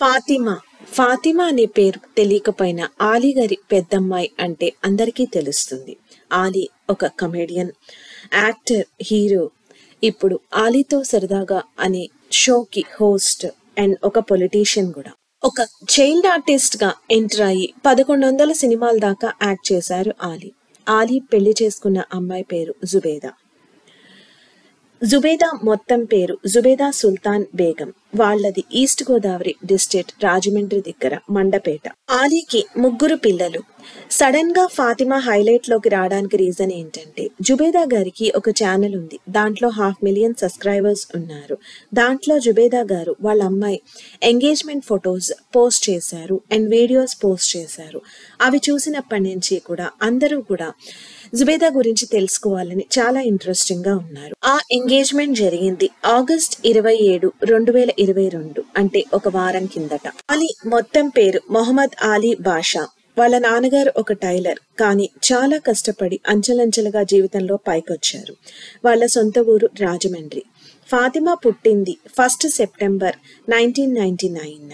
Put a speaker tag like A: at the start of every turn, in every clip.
A: ఫాతిమా ఫాతిమా అనే పేరు తెలియకపోయినా ఆలీ గారి పెద్దమ్మాయి అంటే అందరికీ తెలుస్తుంది ఆలీ ఒక కమెడియన్ యాక్టర్ హీరో ఇప్పుడు ఆలీతో సరదాగా అనే షోకి హోస్ట్ అండ్ ఒక పొలిటీషియన్ కూడా ఒక చైల్డ్ ఆర్టిస్ట్ గా ఎంటర్ అయ్యి పదకొండు వందల సినిమాల దాకా యాక్ట్ చేశారు ఆలీ ఆలీ పెళ్లి చేసుకున్న అమ్మాయి పేరు జుబేదా జుబేదా మొత్తం పేరు జుబేదా సుల్తాన్ బేగం వాళ్ళది ఈస్ట్ గోదావరి డిస్ట్రిక్ట్ రాజమండ్రి దగ్గర మండపేట ఆలీకి ముగ్గురు పిల్లలు సడన్ గా ఫాతిమా హైలైట్ లోకి రావడానికి రీజన్ ఏంటంటే జుబేదా గారికి ఒక ఛానల్ ఉంది దాంట్లో హాఫ్ మిలియన్ సబ్స్క్రైబర్స్ ఉన్నారు దాంట్లో జుబేదా గారు వాళ్ళ అమ్మాయి ఎంగేజ్మెంట్ ఫొటోస్ పోస్ట్ చేశారు అండ్ వీడియోస్ పోస్ట్ చేశారు అవి చూసినప్పటి నుంచి కూడా అందరూ కూడా జుబేదా గురించి తెలుసుకోవాలని చాలా ఇంట్రెస్టింగ్ గా ఉన్నారు ఆ ఎంగేజ్మెంట్ జరిగింది ఆగస్ట్ ఇరవై ఏడు రెండు వేల ఇరవై రెండు అంటే ఒక వారం కిందట అలీ మొత్తం పేరు మొహమ్మద్ ఆలీ బాషా వాళ్ళ నాన్నగారు ఒక టైలర్ కానీ చాలా కష్టపడి అంచెలంచెలుగా జీవితంలో పైకొచ్చారు వాళ్ళ సొంత ఊరు రాజమండ్రి ఫాతిమా పుట్టింది first September nineteen ninety nine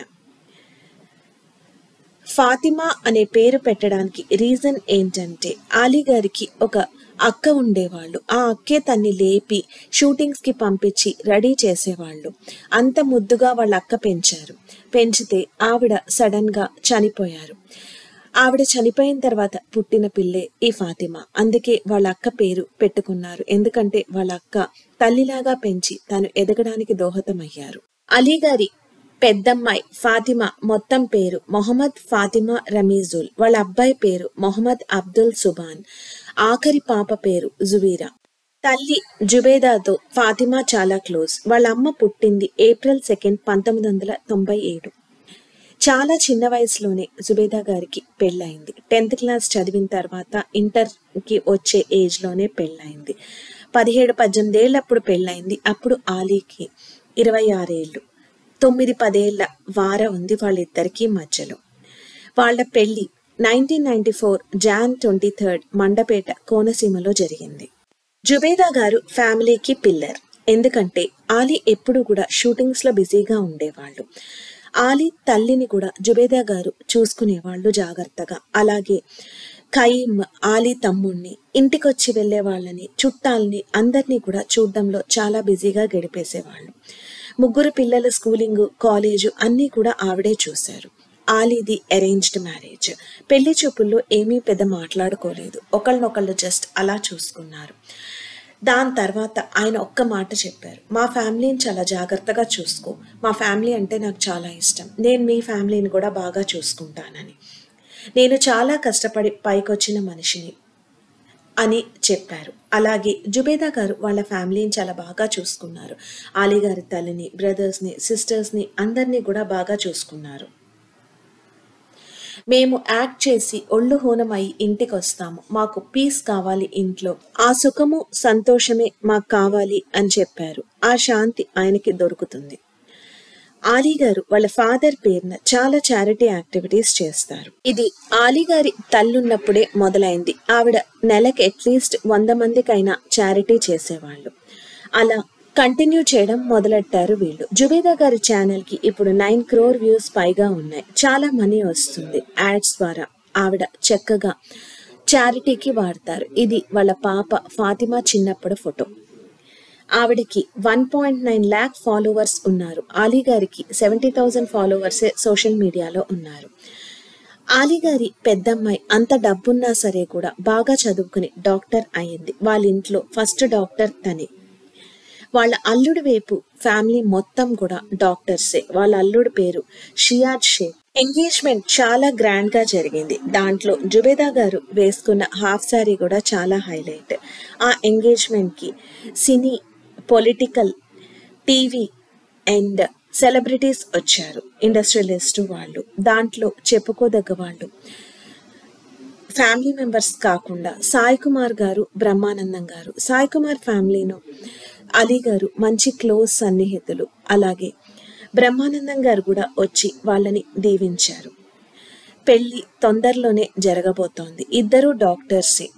A: Fatima అనే పేరు పెట్టడానికి రీజన్ ఏంటంటే ఆలీ గారికి ఒక అక్క ఉండేవాళ్ళు ఆ అక్కే తన్ని లేపి షూటింగ్స్ కి పంపించి రెడీ చేసేవాళ్ళు అంత ముద్దుగా వాళ్ళ అక్క పెంచారు పెంచితే ఆవిడ సడన్ గా చనిపోయారు ఆవిడ చనిపోయిన తర్వాత పుట్టిన పిల్లే ఈ ఫాతిమా అందుకే వాళ్ళ అక్క పేరు పెట్టుకున్నారు ఎందుకంటే వాళ్ళ అక్క తల్లిలాగా పెంచి తను ఎదగడానికి దోహదమయ్యారు అలీ గారి పెద్దమ్మాయి ఫాతిమా మొత్తం పేరు మొహమ్మద్ ఫాతిమా రమీజుల్ వాళ్ళ అబ్బాయి పేరు మొహమ్మద్ అబ్దుల్ సుబాన్ ఆఖరి పాప పేరు జువీరా తల్లి జుబేదాతో ఫాతిమా చాలా క్లోజ్ వాళ్ళ అమ్మ పుట్టింది ఏప్రిల్ సెకండ్ పంతొమ్మిది వందల తొంభై ఏడు చాలా చిన్న వయసులోనే జుబేదా గారికి పెళ్ళయింది టెన్త్ క్లాస్ చదివిన తర్వాత ఇంటర్ కి వచ్చే ఏజ్ లోనే పెళ్ళయింది పదిహేడు పద్దెనిమిది ఏళ్ళప్పుడు పెళ్ళయింది అప్పుడు ఆలీకి ఇరవై ఆరేళ్ళు తొమ్మిది పదేళ్ల వార ఉంది వాళ్ళిద్దరికీ మధ్యలో వాళ్ళ పెళ్లి nineteen ninety four June twenty third Mandapeta కోనసీమలో జరిగింది జుబేదా గారు ఫ్యామిలీకి పిల్లర్ ఎందుకంటే ఆలీ ఎప్పుడు కూడా షూటింగ్స్ లో బిజీగా ఉండేవాళ్ళు ఆలీ తల్లిని కూడా జుబేదా గారు చూసుకునేవాళ్ళు జాగ్రత్తగా అలాగే ఖయీం ఆలీ తమ్ముణ్ణి ఇంటికొచ్చి వెళ్లే వాళ్ళని చుట్టాలని అందరినీ కూడా చూడడంలో చాలా బిజీగా గడిపేసేవాళ్ళు ముగ్గురు పిల్లల స్కూలింగ్ కాలేజు అన్నీ కూడా ఆవిడే చూశారు ఆలీది అరేంజ్డ్ మ్యారేజ్ పెళ్లి చూపుల్లో ఏమీ పెద్ద మాట్లాడుకోలేదు ఒకళ్ళనొకళ్ళు జస్ట్ అలా చూసుకున్నారు దాని తర్వాత ఆయన ఒక్క మాట చెప్పారు మా ఫ్యామిలీని చాలా జాగ్రత్తగా చూసుకో మా ఫ్యామిలీ అంటే నాకు చాలా ఇష్టం నేను మీ ఫ్యామిలీని కూడా బాగా చూసుకుంటానని నేను చాలా కష్టపడి పైకొచ్చిన మనిషిని అని చెప్పారు అలాగే జుబేదా గారు వాళ్ళ ఫ్యామిలీని చాలా బాగా చూసుకున్నారు ఆలీ గారి తల్లిని బ్రదర్స్ని సిస్టర్స్ని అందరినీ కూడా బాగా చూసుకున్నారు మేము యాక్ట్ చేసి ఒళ్ళు హోనమై ఇంటికి వస్తాము మాకు పీస్ కావాలి ఇంట్లో ఆ సుఖము సంతోషమే మాకు కావాలి అని చెప్పారు ఆ శాంతి ఆయనకి దొరుకుతుంది ఆలీ గారు వాళ్ళ ఫాదర్ పేరున చాలా చారిటీ యాక్టివిటీస్ చేస్తారు ఇది ఆలీ గారి తల్లున్నప్పుడే మొదలైంది ఆవిడ నెలకి అట్లీస్ట్ వంద మందికైనా చారిటీ చేసేవాళ్ళు అలా కంటిన్యూ చేయడం మొదలెట్టారు వీళ్ళు జుబేదా గారి ఛానల్ కి ఇప్పుడు నైన్ క్రోర్ వ్యూస్ పైగా ఉన్నాయి చాలా మనీ వస్తుంది యాడ్స్ ద్వారా ఆవిడ చక్కగా చారిటీకి వాడతారు ఇది వాళ్ళ పాప ఫాతిమా చిన్నప్పుడు ఫోటో ఆవిడకి one point nine lakh followers ఉన్నారు ఆలీ గారికి సెవెంటీ థౌజండ్ ఫాలోవర్సే సోషల్ మీడియాలో ఉన్నారు ఆలీ గారి పెద్దమ్మాయి అంత డబ్బున్నా సరే కూడా బాగా చదువుకుని డాక్టర్ అయింది వాళ్ళ ఇంట్లో ఫస్ట్ డాక్టర్ తనే వాళ్ళ అల్లుడి వైపు ఫ్యామిలీ మొత్తం కూడా డాక్టర్సే వాళ్ళ అల్లుడి పేరు షియాజ్ షేక్ ఎంగేజ్మెంట్ చాలా గ్రాండ్ గా జరిగింది దాంట్లో జుబేదా గారు వేసుకున్న హాఫ్ సారీ కూడా చాలా హైలైట్ ఆ ఎంగేజ్మెంట్ కి cine political TV and celebrities వచ్చారు ఇండస్ట్రియలిస్ట్ వాళ్ళు దాంట్లో చెప్పుకోదగ్గ వాళ్ళు ఫ్యామిలీ మెంబర్స్ కాకుండా సాయి కుమార్ గారు బ్రహ్మానందం గారు సాయి కుమార్ ఫ్యామిలీను అలీ గారు మంచి క్లోజ్ సన్నిహితులు అలాగే బ్రహ్మానందం గారు కూడా వచ్చి వాళ్ళని దీవించారు పెళ్లి తొందరలోనే జరగబోతోంది ఇద్దరు డాక్టర్సే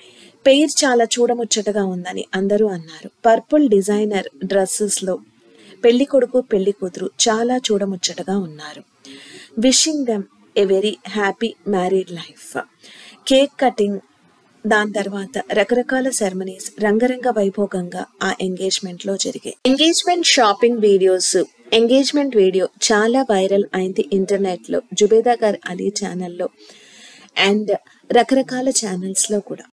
A: పేరు చాలా చూడముచ్చటగా ఉందని అందరూ అన్నారు పర్పుల్ డిజైనర్ డ్రెస్సెస్ లో పెళ్లి కొడుకు పెళ్లి కూతురు చాలా చూడముచ్చటగా ఉన్నారు wishing them a very happy married life cake cutting దాని తర్వాత రకరకాల సెరమనీస్ రంగరంగ వైభోగంగా ఆ ఎంగేజ్మెంట్ లో జరిగాయి engagement shopping videos engagement video చాలా వైరల్ అయింది ఇంటర్నెట్ లో జుబేదా గారి అలీ ఛానల్లో అండ్ రకరకాల ఛానల్స్ లో కూడా